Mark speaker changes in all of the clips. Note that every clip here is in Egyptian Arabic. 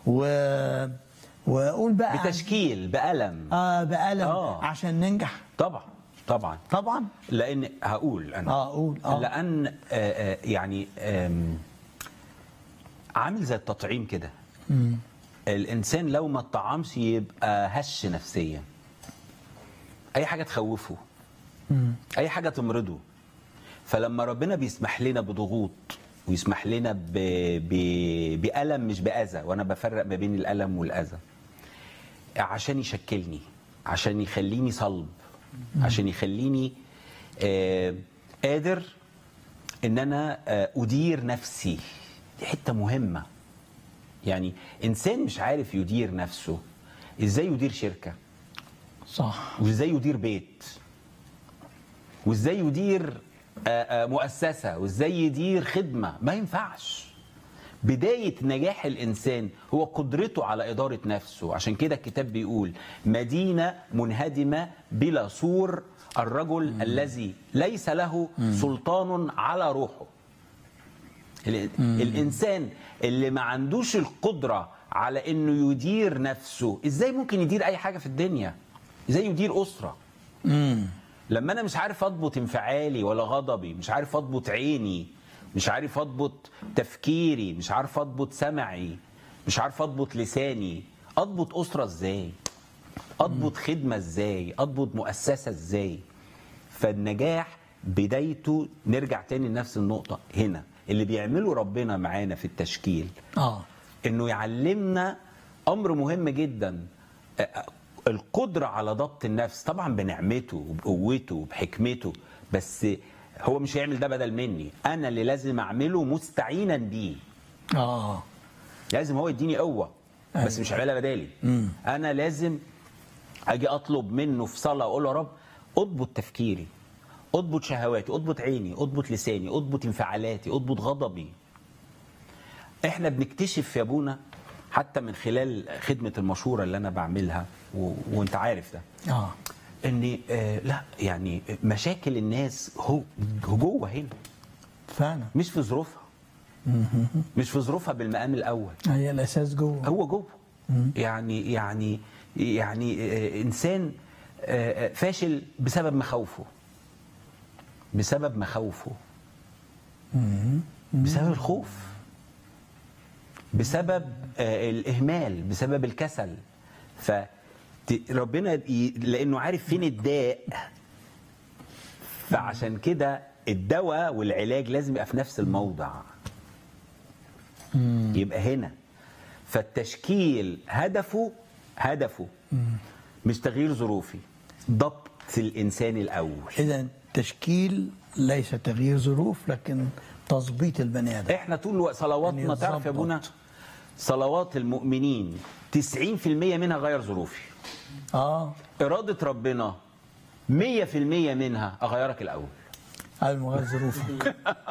Speaker 1: و واقول بقى
Speaker 2: بتشكيل بألم
Speaker 1: اه بقلم
Speaker 2: آه.
Speaker 1: عشان ننجح
Speaker 2: طبعا طبعا
Speaker 1: طبعا
Speaker 2: لان هقول انا
Speaker 1: اه قول اه
Speaker 2: لان آه، آه، يعني آم، عامل زي التطعيم كده الانسان لو ما اتطعمش يبقى هش نفسيا اي حاجه تخوفه اي حاجه تمرضه فلما ربنا بيسمح لنا بضغوط ويسمح لنا ب... ب... بألم مش بأذى وأنا بفرق ما بين الألم والأذى عشان يشكلني عشان يخليني صلب عشان يخليني آه قادر ان انا آه ادير نفسي دي حته مهمه يعني انسان مش عارف يدير نفسه ازاي يدير شركه
Speaker 1: صح
Speaker 2: وازاي يدير بيت وازاي يدير آه، آه، مؤسسه وازاي يدير خدمه ما ينفعش بدايه نجاح الانسان هو قدرته على اداره نفسه عشان كده الكتاب بيقول مدينه منهدمه بلا سور الرجل الذي ليس له سلطان على روحه ال- الانسان اللي ما عندوش القدره على انه يدير نفسه ازاي ممكن يدير اي حاجه في الدنيا ازاي يدير اسره
Speaker 1: امم
Speaker 2: لما انا مش عارف اضبط انفعالي ولا غضبي مش عارف اضبط عيني مش عارف اضبط تفكيري مش عارف اضبط سمعي مش عارف اضبط لساني اضبط اسره ازاي اضبط خدمه ازاي اضبط مؤسسه ازاي فالنجاح بدايته نرجع تاني لنفس النقطه هنا اللي بيعمله ربنا معانا في التشكيل
Speaker 1: اه
Speaker 2: انه يعلمنا امر مهم جدا آه، القدره على ضبط النفس طبعا بنعمته وبقوته وبحكمته بس هو مش هيعمل ده بدل مني انا اللي لازم اعمله مستعينا بيه
Speaker 1: اه
Speaker 2: لازم هو يديني قوه بس
Speaker 1: أيوة.
Speaker 2: مش هيعملها بدالي
Speaker 1: مم.
Speaker 2: انا لازم اجي اطلب منه في صلاه اقول له يا رب اضبط تفكيري اضبط شهواتي اضبط عيني اضبط لساني اضبط انفعالاتي اضبط غضبي احنا بنكتشف يا ابونا حتى من خلال خدمه المشوره اللي انا بعملها و... وانت عارف ده
Speaker 1: اه
Speaker 2: ان آه لا يعني مشاكل الناس هو هو جوه هنا
Speaker 1: فعلا
Speaker 2: مش في ظروفها مش في ظروفها بالمقام الاول
Speaker 1: هي الاساس جوه
Speaker 2: هو جوه يعني يعني يعني آه، انسان آه، آه، فاشل بسبب مخاوفه بسبب مخاوفه بسبب الخوف بسبب آه، الاهمال بسبب الكسل ف ت- ربنا ي- لانه عارف فين الداء فعشان كده الدواء والعلاج لازم يبقى في نفس الموضع يبقى هنا فالتشكيل هدفه هدفه مش تغيير ظروفي ضبط الانسان الاول
Speaker 1: اذا تشكيل ليس تغيير ظروف لكن تظبيط البني ادم
Speaker 2: احنا طول الوقت صلواتنا
Speaker 1: يعني
Speaker 2: تعرف يا
Speaker 1: يتظبط.
Speaker 2: ابونا صلوات المؤمنين 90% منها غير ظروفي
Speaker 1: اه
Speaker 2: اراده ربنا 100% منها اغيرك الاول
Speaker 1: قبل ما غير ظروفك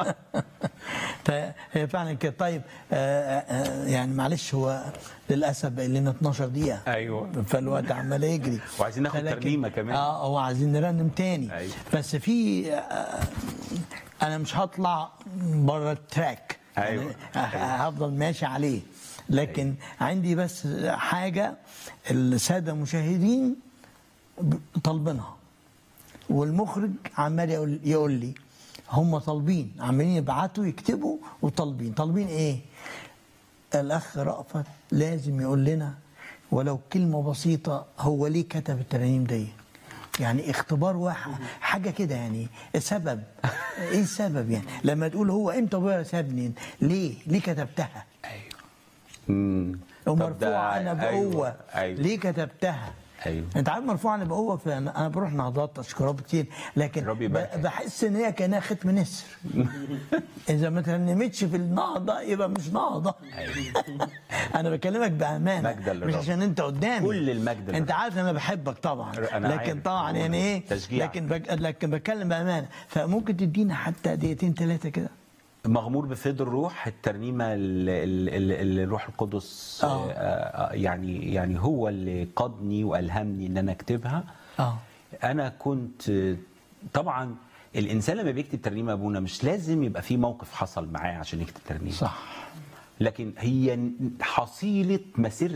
Speaker 1: هي فعلا كده طيب آه، آه، يعني معلش هو للاسف بقى لنا 12 دقيقه
Speaker 2: أيوة.
Speaker 1: فالوقت عمال يجري
Speaker 2: وعايزين ناخد
Speaker 1: فلكن-
Speaker 2: ترنيمة كمان.
Speaker 1: اه هو عايزين نرنم تاني
Speaker 2: أيوة.
Speaker 1: بس في آه، انا مش هطلع بره التراك
Speaker 2: أيوة.
Speaker 1: يعني هفضل ماشي عليه لكن عندي بس حاجه الساده المشاهدين طالبينها والمخرج عمال يقول, يقول لي هم طالبين عمالين يبعتوا يكتبوا وطالبين طالبين ايه الاخ رأفت لازم يقول لنا ولو كلمه بسيطه هو ليه كتب الترانيم دي يعني اختبار واحد حاجه كده يعني سبب ايه السبب يعني لما تقول هو امتى ابويا سابني ليه ليه كتبتها
Speaker 2: امم
Speaker 1: ومرفوعه انا بقوه
Speaker 2: أيوة. أيوة.
Speaker 1: ليه كتبتها
Speaker 2: أيوة.
Speaker 1: انت عارف مرفوعه انا بقوه فانا انا بروح نهضات تشكرات كتير لكن
Speaker 2: ربي يبارك.
Speaker 1: ب- بحس ان هي كانها ختم نسر اذا ما ترنمتش في النهضه يبقى مش نهضه انا بكلمك بامانه
Speaker 2: مجدا للرب.
Speaker 1: مش عشان انت قدامي
Speaker 2: كل المجد
Speaker 1: انت
Speaker 2: للرب.
Speaker 1: عارف ان انا بحبك طبعا
Speaker 2: أنا
Speaker 1: لكن
Speaker 2: عارف.
Speaker 1: طبعا يعني ايه
Speaker 2: تشجيع.
Speaker 1: لكن بك... لكن بتكلم بامانه فممكن تدينا حتى دقيقتين ثلاثه كده
Speaker 2: مغمور بفيض الروح الترنيمه اللي اللي- اللي الروح القدس
Speaker 1: آه.
Speaker 2: آه، آه، يعني يعني هو اللي قادني والهمني ان انا اكتبها
Speaker 1: اه
Speaker 2: انا كنت آه، طبعا الانسان لما بيكتب ترنيمه يا ابونا مش لازم يبقى في موقف حصل معاه عشان يكتب ترنيمه
Speaker 1: صح
Speaker 2: لكن هي حصيله مسيره